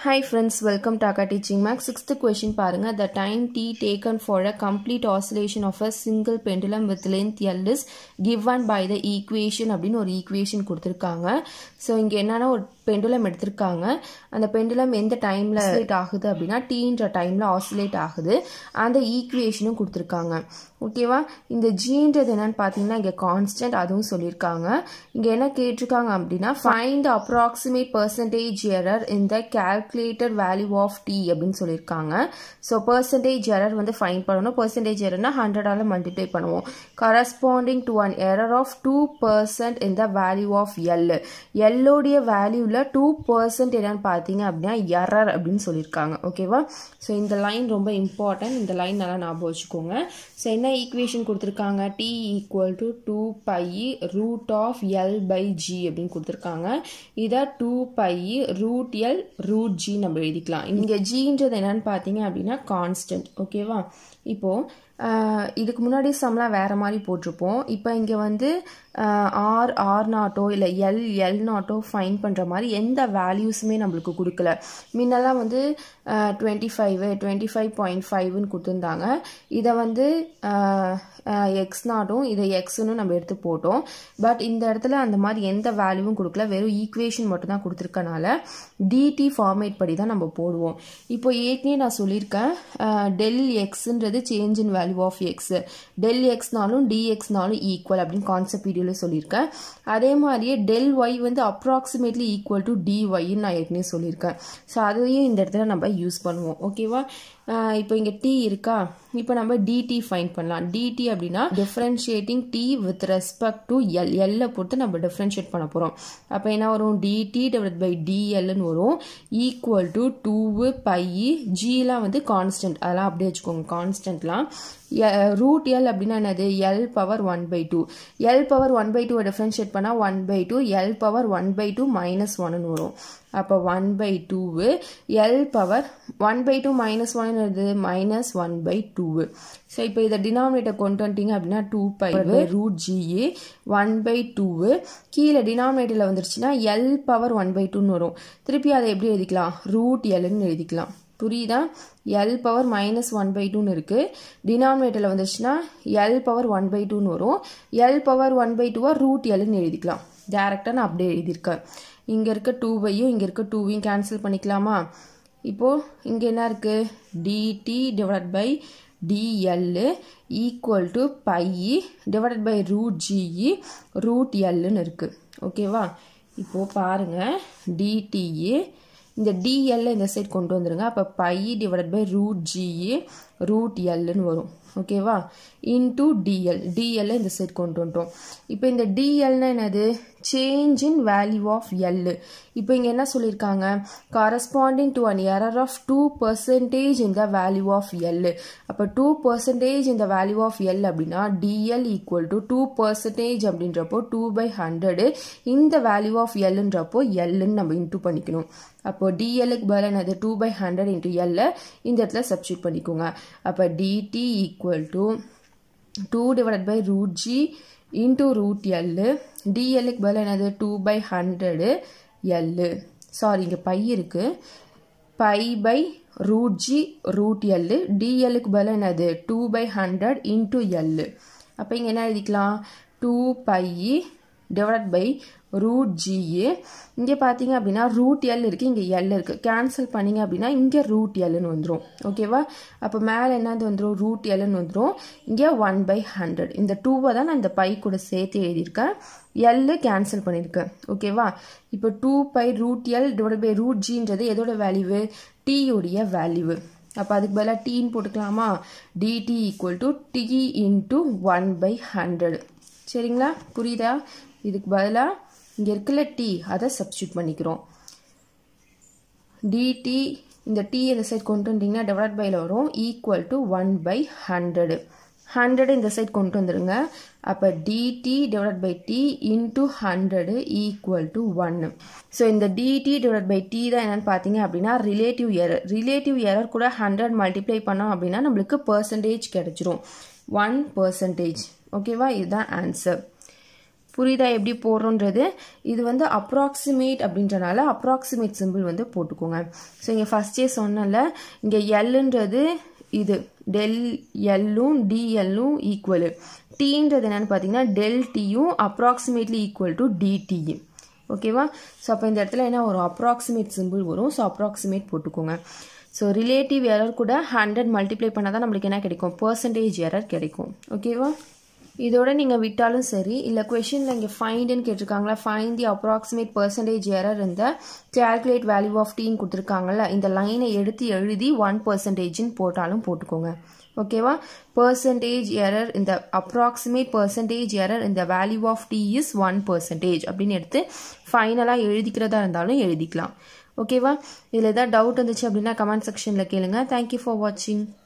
Hi friends, welcome to Akka Teaching Max. Sixth question பாருங்க the time t taken for a complete oscillation of a single pendulum with length L is given by the equation அப்படின்னு ஒரு equation கொடுத்துருக்காங்க so இங்கே என்னன்னா ஒரு pendulum எடுத்திருக்காங்க அந்த pendulum எந்த டைமில் ஆசிலேட் ஆகுது அப்படின்னா டீன்ற டைமில் ஆசிலேட் ஆகுது அந்த ஈக்குவேஷனும் கொடுத்துருக்காங்க ஓகேவா இந்த ஜீன்றது என்னன்னு பார்த்தீங்கன்னா இங்கே கான்ஸ்டன்ட் அதுவும் சொல்லியிருக்காங்க இங்கே என்ன கேட்டிருக்காங்க அப்படின்னா ஃபைண்ட் அப்ராக்சிமேட் பர்சன்டேஜ் எரர் இந்த கேல்குலேட்டட் வேல்யூ ஆஃப் டி அப்படின்னு சொல்லியிருக்காங்க ஸோ பர்சன்டேஜ் எரர் வந்து ஃபைன் பண்ணணும் பர்சன்டேஜ் எரர்னா ஹண்ட்ரடால் மல்டிப்ளை பண்ணுவோம் corresponding to an error of two percent இந்த வேல்யூ ஆஃப் எல் எல்லோடைய வேல்யூவில் டூ பர்சன்ட் என்னன்னு பார்த்தீங்க அப்படின்னா எரர் அப்படின்னு சொல்லியிருக்காங்க ஓகேவா ஸோ இந்த லைன் ரொம்ப இம்பார்ட்டன்ட் இந்த லைன் நல்லா ஞாபகம் வச்சுக்கோங்க ஸோ என்ன ஈக்குவேஷன் கொடுத்துருக்காங்க T equal to two pi root of L by G அப்படின்னு கொடுத்துருக்காங்க இதை two pi root L root G நம்ம எழுதிக்கலாம் இங்கே ஜின்றது என்னன்னு பார்த்தீங்க அப்படின்னா கான்ஸ்டன்ட் ஓகேவா இப்போது இதுக்கு முன்னாடி சம்லாம் வேறு மாதிரி போட்டிருப்போம் இப்போ இங்கே வந்து ஆர் ஆர் நாட்டோ இல்லை எல் எல் நாட்டோ ஃபைன் பண்ணுற மாதிரி எந்த வேல்யூஸுமே நம்மளுக்கு கொடுக்கல முன்னெல்லாம் வந்து twenty five twenty five point ஃபைவ்னு கொடுத்துருந்தாங்க இதை வந்து எக்ஸ் நாட்டும் இதை எக்ஸ்னு நம்ம எடுத்து போட்டோம் பட் இந்த இடத்துல அந்த மாதிரி எந்த வேல்யூவும் கொடுக்கல வெறும் ஈக்குவேஷன் மட்டும் தான் கொடுத்துருக்கனால டிடி ஃபார்மேட் படி தான் நம்ம போடுவோம் இப்போ ஏற்கனவே நான் சொல்லியிருக்கேன் டெல் எக்ஸுன்றது change in value of X del எக்ஸ்னாலும் டிஎக்ஸ்னாலும் ஈக்குவல் அப்படின்னு கான்செப்ட் வீடியோவில் சொல்லியிருக்கேன் அதே மாதிரியே டெல் ஒய் வந்து அப்ராக்சிமேட்லி ஈக்குவல் டு டி ஒய்ன்னு நான் ஏற்கனவே சொல்லியிருக்கேன் ஸோ அதையும் இந்த இடத்துல நம்ம யூஸ் பண்ணுவோம் ஓகேவா இப்போ இங்கே டி இருக்கா இப்போ நம்ம டிடி ஃபைன் பண்ணலாம் டிடி அப்படின்னா differentiating T with respect to L எல்லை பொறுத்து நம்ம டிஃப்ரென்ஷியேட் பண்ண போகிறோம் அப்போ என்ன வரும் டிடி டிவைட் பை டிஎல்னு வரும் ஈக்குவல் டு டூவு பை ஜிலாம் வந்து கான்ஸ்டன்ட் அதெல்லாம் அப்படியே வச்சுக்கோங்க கான்ஸ்டன்ட்லாம் ரூட் எல் அப்படின்னா என்னது L power one by two L power one by டூவை டிஃப்ரென்ஷியேட் பண்ணால் one by two L power one by two minus ஒன்னு வரும் அப்போ one by two L power one by two minus one இது minus one by two so இப்போ இதை denominator கொண்டு வந்துட்டீங்க அப்படின்னா two pi root G one by two கீழே டினாமினேட்டரில் வந்துருச்சுன்னா எல் பவர் ஒன் பை டூன்னு வரும் திருப்பி அதை எப்படி எழுதிக்கலாம் ரூட் எல்னு எழுதிக்கலாம் புரியுதா L power minus one by டூன்னு இருக்குது டினாமினேட்டரில் வந்துச்சுன்னா எல் பவர் ஒன் பை டூன்னு வரும் எல் பவர் ஒன் பை டூவாக ரூட் எல்னு எழுதிக்கலாம் டேரெக்டாக நான் அப்படியே எழுதியிருக்கேன் இங்கே இருக்க டூவையும் இங்கே இருக்க டூவையும் கேன்சல் பண்ணிக்கலாமா இப்போது இங்கே என்ன இருக்குது DT divide by DL equal to pi divide by root G root எல்லுன்னு இருக்குது ஓகேவா இப்போது பாருங்கள் டிடிஏ இந்த டிஎல்ல இந்த சைட் கொண்டு வந்துருங்க அப்போ pi divide by root G root எல்லுன்னு வரும் ஓகேவா இன்டூ டிஎல் டிஎல்ல இந்த சைட் கொண்டு வந்துட்டோம் இப்போ இந்த டிஎல்னா என்னது change in value of L இப்போ இங்கே என்ன சொல்லியிருக்காங்க corresponding to an error of two percentage இந்த வேல்யூ ஆஃப் எல் அப்போ டூ பர்சன்டேஜ் இந்த வேல்யூ ஆஃப் எல் அப்படின்னா DL equal to two percentage அப்படின்றப்போ டூ பை ஹண்ட்ரடு இந்த வேல்யூ ஆஃப் எல்ன்றப்போ எல்லுன்னு நம்ம இன்டூ பண்ணிக்கணும் அப்போ டிஎல்லுக்கு பதில் என்னது டூ பை ஹண்ட்ரட் இன்ட்டு எல்ல இந்த இடத்துல சப்ஸ்டியூட் பண்ணிக்கோங்க அப்போ DT equal to two divide by root G into root L டிஎல்லுக்கு பதில் என்னது two by hundred L sorry இங்கே பை இருக்குது pi by root G root L டிஎல்லுக்கு பதில் என்னது two by hundred into L அப்போ இங்கே என்ன எழுதிக்கலாம் two pi divide by root G இங்கே பார்த்தீங்க அப்படின்னா ரூட் எல் இருக்குது இங்கே எல் இருக்குது கேன்சல் பண்ணிங்க அப்படின்னா இங்கே ரூட் எல்னு வந்துடும் ஓகேவா அப்போ மேலே என்னது வந்துடும் ரூட் எல்னு வந்துடும் இங்கே ஒன் பை ஹண்ட்ரட் இந்த டூவை தான் நான் இந்த பை கூட சேர்த்து எழுதியிருக்கேன் எல்லு கேன்சல் பண்ணியிருக்கேன் ஓகேவா இப்போ two pi root L divide by root ஜின்றது எதோட வேல்யூவு டீயோடைய வேல்யூவு அப்போ அதுக்கு பதிலாக டீன்னு போட்டுக்கலாமா DT equal to T into one by hundred சரிங்களா புரியுதா இதுக்கு பதிலாக இங்கே இருக்குல்ல டி அதை சப்ஸ்டியூட் பண்ணிக்கிறோம் டிடி இந்த டி இந்த சைட் கொண்டு வந்தீங்கன்னா டிவைட் பையில் வரும் equal to one by hundred hundred இந்த சைட் கொண்டு வந்துடுங்க அப்போ DT divide by T into hundred equal to ஒன்று ஸோ இந்த டிடி டிவைட் பை டி தான் என்னென்னு பார்த்தீங்க அப்படின்னா ரிலேட்டிவ் எரர் ரிலேட்டிவ் எரர் கூட ஹண்ட்ரட் மல்டிப்ளை பண்ணோம் அப்படின்னா நம்மளுக்கு பர்சன்டேஜ் கிடச்சிரும் ஒன் பர்சன்டேஜ் ஓகேவா இதுதான் ஆன்சர் புரியுதா எப்படி போடுறோன்றது இது வந்து அப்ராக்சிமேட் அப்படின்றனால அப்ராக்சிமேட் சிம்பிள் வந்து போட்டுக்கோங்க ஸோ இங்கே ஃபஸ்ட்டே சொன்னல இங்கே எல்லுன்றது இது டெல் எல்லும் டிஎல்லும் ஈக்குவலு டீன்றது என்னென்னு பார்த்தீங்கன்னா டெல் டியும் அப்ராக்சிமேட்லி ஈக்குவல் டு டிடி ஓகேவா ஸோ அப்போ இந்த இடத்துல என்ன ஒரு அப்ராக்சிமேட் சிம்பிள் வரும் ஸோ அப்ராக்சிமேட் போட்டுக்கோங்க ஸோ ரிலேட்டிவ் எரர் கூட ஹண்ட்ரட் மல்டிப்ளை பண்ணால் தான் நம்மளுக்கு என்ன கிடைக்கும் பர்சன்டேஜ் எரர் கிடைக்கும் ஓகேவா இதோட நீங்கள் விட்டாலும் சரி இல்லை கொஷினில் இங்கே ஃபைண்டுன்னு கேட்டிருக்காங்களா find the approximate percentage error இந்த கேல்குலேட் வேல்யூ ஆஃப் டீன்னு கொடுத்துருக்காங்கல்ல இந்த லைனை எடுத்து எழுதி ஒன் பர்சன்டேஜ்னு போட்டாலும் போட்டுக்கோங்க ஓகேவா பர்சன்டேஜ் எரர் இந்த அப்ராக்சிமேட் பர்சன்டேஜ் எரர் இந்த value of T is one percentage அப்படின்னு எடுத்து ஃபைனலாக எழுதிக்கிறதா இருந்தாலும் எழுதிக்கலாம் ஓகேவா இதில் ஏதாவது டவுட் இருந்துச்சு அப்படின்னா கமெண்ட் செக்ஷனில் கேளுங்க தேங்க்யூ ஃபார் வாட்சிங்